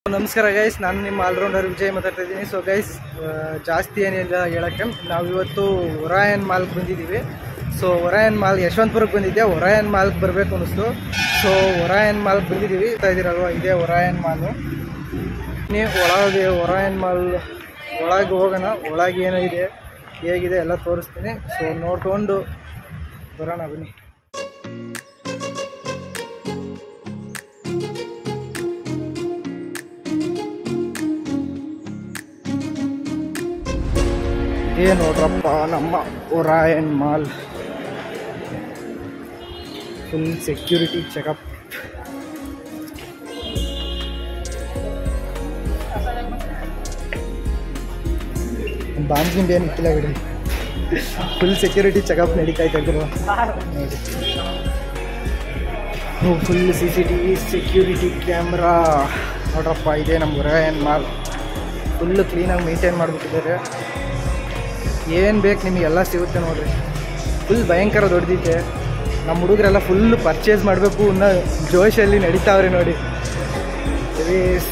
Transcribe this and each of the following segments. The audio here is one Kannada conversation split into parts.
ನಮಸ್ಕಾರ ಗೈಸ್ ನಾನು ನಿಮ್ಮ ಆಲ್ರೌಂಡರ್ ವಿಜಯ್ ಮಾತಾಡ್ತಾ ಇದ್ದೀನಿ ಸೊ ಗೈಸ್ ಜಾಸ್ತಿ ಏನಿಲ್ಲ ಹೇಳೋಕ್ಕೆ ನಾವು ಇವತ್ತು ಒರಾಯನ್ ಮಾಲ್ಗೆ ಬಂದಿದ್ದೀವಿ ಸೊ ಒರಾಯನ್ ಮಾಲ್ ಯಶವಂತಪುರಕ್ಕೆ ಬಂದಿದ್ದೆ ಒರಾಯನ್ ಮಾಲ್ಗೆ ಬರಬೇಕು ಅನ್ನಿಸ್ತು ಸೊ ಒರಾಯನ್ ಮಾಲ್ಗೆ ಬಂದಿದ್ದೀವಿ ಇರ್ತಾ ಇದ್ದೀರಲ್ವ ಇದೇ ಒರಾಯನ್ ಮಾಲು ನೀವು ಒಳಗೆ ಒರಾಯನ್ ಮಾಲ್ ಒಳಗೆ ಹೋಗೋಣ ಒಳಗೆ ಏನಿದೆ ಹೇಗಿದೆ ಎಲ್ಲ ತೋರಿಸ್ತೀನಿ ಸೊ ನೋಡ್ಕೊಂಡು ಬರೋಣ ಬನ್ನಿ ಇದೇ ನೋಡ್ರಪ್ಪ ನಮ್ಮ Orion mall full security checkup ಬಾಂಬ್ಗಿಂದ ಏನು ಇಕ್ಕಿಲ್ಲ ಬಿಡಿ ಫುಲ್ ಸೆಕ್ಯೂರಿಟಿ ಚೆಕಪ್ ನಡೀತಾ ಇದೆ ಗುರು ನೋಡಿ full C C T V security camera ನೋಡ್ರಪ್ಪ ಇದೆ ನಮ್ಮ ಒರಾಯನ್ ಮಾಲ್ ಫುಲ್ಲು ಕ್ಲೀನಾಗಿ ಮೇಂಟೈನ್ ಮಾಡಿಬಿಟ್ಟಿದ್ದಾರೆ ಏನು ಬೇಕು ನಿಮಗೆಲ್ಲ ಸಿಗುತ್ತೆ ನೋಡ್ರಿ ಫುಲ್ ಭಯಂಕರ ದೊಡ್ಡದಿದೆ ನಮ್ಮ ಹುಡುಗರೆಲ್ಲ ಫುಲ್ ಪರ್ಚೇಸ್ ಮಾಡಬೇಕು ಅನ್ನೋ ಜೋಶಲ್ಲಿ ನಡೀತಾವ್ರೆ ನೋಡಿ Yes.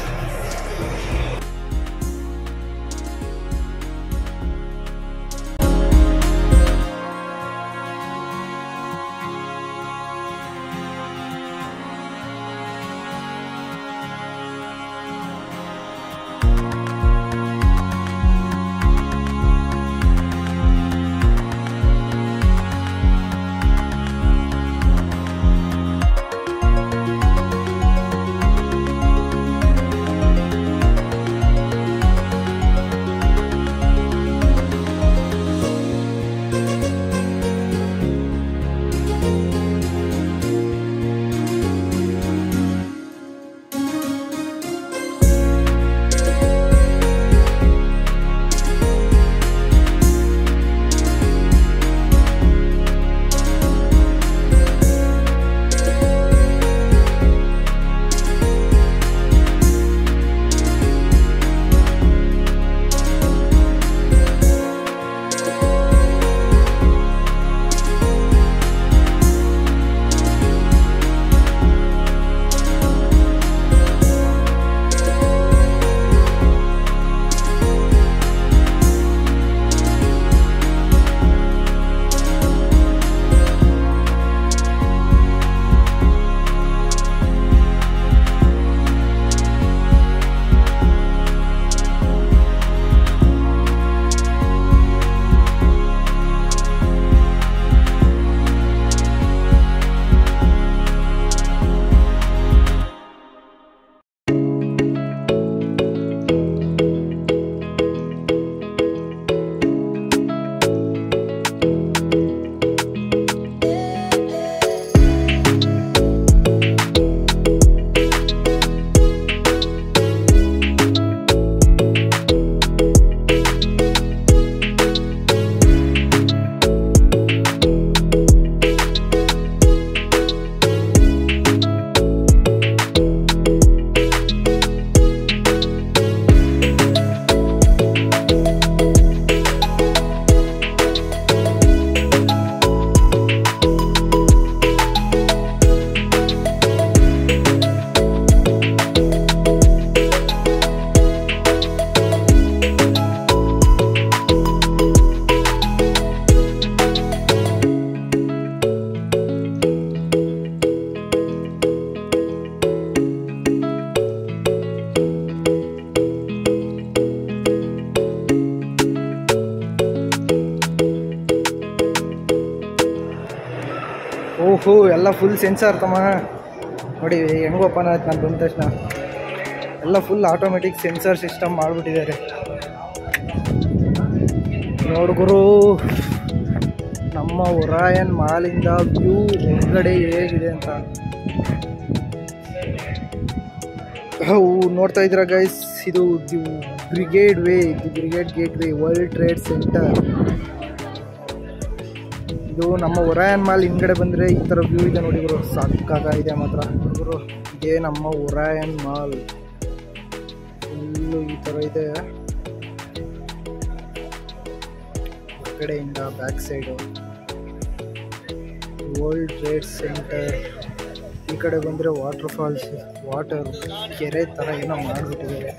ಓಹೋ ಎಲ್ಲ ಫುಲ್ ಸೆನ್ಸಾರ್ ತಮ್ಮ ನೋಡಿ ಹೆಂಗ್ ಓಪನ್ ಆಯ್ತು ನಾನು ಬಂದ ತಕ್ಷಣ ಎಲ್ಲ ಫುಲ್ ಆಟೋಮೆಟಿಕ್ ಸೆನ್ಸರ್ ಸಿಸ್ಟಮ್ ಮಾಡಿಬಿಟ್ಟಿದ್ದಾರೆ ನೋಡ್ಗುರು ನಮ್ಮ ಒರಾಯನ್ ಮಾಲಿಂದ ವ್ಯೂ ಹೊರಗಡೆ ಹೇಗಿದೆ ಅಂತ ಅವು ನೋಡ್ತಾ ಇದ್ದೀರಾ ಗೈಸ್ ಇದು ಬ್ರಿಗೇಡ್ ವೇ ಇದು Brigade gateway World Trade Center ಇದು ನಮ್ಮ ಒರಾಯನ್ ಮಾಲ್ ಹಿಂದ್ಗಡೆ ಬಂದರೆ ಈ ಥರ ವ್ಯೂ ಇದೆ ನೋಡಿ ಗುರು ಸಾಕಾಗಿದೆ ಮಾತ್ರ ಗುರು ಇದೇ ನಮ್ಮ ಒರಾಯನ್ ಮಾಲ್ ಫುಲ್ಲು ಈ ಥರ ಇದೆ ಕಡೆಯಿಂದ back side World Trade Center ಈ ಕಡೆ ಬಂದರೆ ವಾಟರ್ ಫಾಲ್ಸ್ ವಾಟರ್ ಕೆರೆ ಥರ ಏನೋ ಮಾಡಿಬಿಟ್ಟಿದ್ದಾರೆ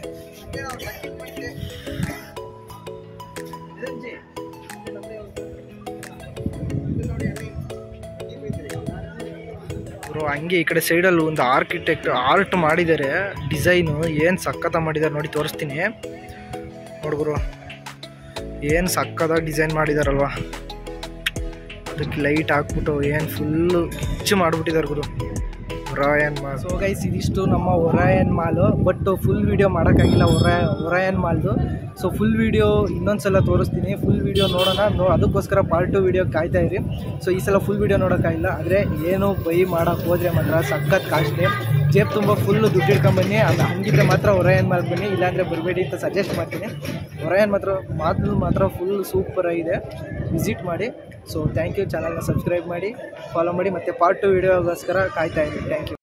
ಬ್ರೋ ಹಂಗೆ ಈ ಕಡೆ ಸೈಡಲ್ಲಿ ಒಂದು ಆರ್ಕಿಟೆಕ್ಟ್ ಆರ್ಟ್ ಮಾಡಿದ್ದಾರೆ ಡಿಸೈನು ಏನು ಸಕ್ಕತ್ತ ಮಾಡಿದ್ದಾರೆ ನೋಡಿ ತೋರಿಸ್ತೀನಿ ನೋಡ್ಗುರು ಏನು ಸಕ್ಕತ್ತಾಗಿ ಡಿಸೈನ್ ಮಾಡಿದಾರಲ್ವಾ ಅದಕ್ಕೆ ಲೈಟ್ ಹಾಕ್ಬಿಟ್ಟು ಏನು ಫುಲ್ಲು ಕಿಚ್ಚು ಮಾಡಿಬಿಟ್ಟಿದ್ದಾರೆ ಗುರು ಒರಾಯನ್ ಮಾಲ್ ಸೊ ಗೈಸ್ ಇದಿಷ್ಟು ನಮ್ಮ Orion mall but full video ಮಾಡೋಕ್ಕಾಗಿಲ್ಲ ಒರಾ ಒರಾಯನ್ ಮಾಲ್ದು ಸೊ ಫುಲ್ ವಿಡಿಯೋ ಇನ್ನೊಂದು ಸಲ ತೋರಿಸ್ತೀನಿ ಫುಲ್ ವಿಡಿಯೋ ನೋಡೋಣ ನೋ ಅದಕ್ಕೋಸ್ಕರ ಪಾರ್ಟ್ ಟು ವಿಡಿಯೋ ಕಾಯ್ತಾ ಇರಿ ಸೊ ಈ ಸಲ ಫುಲ್ ವಿಡಿಯೋ ನೋಡೋಕ್ಕಾಗಿಲ್ಲ ಆದರೆ ಏನು ಬೈ ಮಾಡೋಕೆ ಹೋದರೆ ಮಾತ್ರ ಸಖತ್ ಕಾಸ್ಟ್ಲಿ ಜೇಬ್ ತುಂಬ ಫುಲ್ ದುಡ್ಡು ಇಟ್ಕೊಂಬನ್ನಿ ಅದು ಹಂಗಿದ್ರೆ ಮಾತ್ರ ಒರಾಯನ್ ಮಾಲ್ ಬನ್ನಿ ಇಲ್ಲಾಂದರೆ ಬರಬೇಡಿ ಅಂತ ಸಜೆಸ್ಟ್ ಮಾಡ್ತೀನಿ ಒರಾಯನ್ ಮಾತ್ರ ಮಾತು ಮಾತ್ರ ಫುಲ್ ಸೂಪರ್ ಆಗಿದೆ ವಿಸಿಟ್ ಮಾಡಿ ಸೊ ಥ್ಯಾಂಕ್ ಯು ಚಾನಲ್ನ ಸಬ್ಸ್ಕ್ರೈಬ್ ಮಾಡಿ ಫಾಲೋ ಮಾಡಿ ಮತ್ತು ಪಾರ್ಟ್ ಟು ವಿಡಿಯೋಗೋಸ್ಕರ ಕಾಯ್ತಾ ಇದ್ದೀನಿ ಥ್ಯಾಂಕ್ ಯು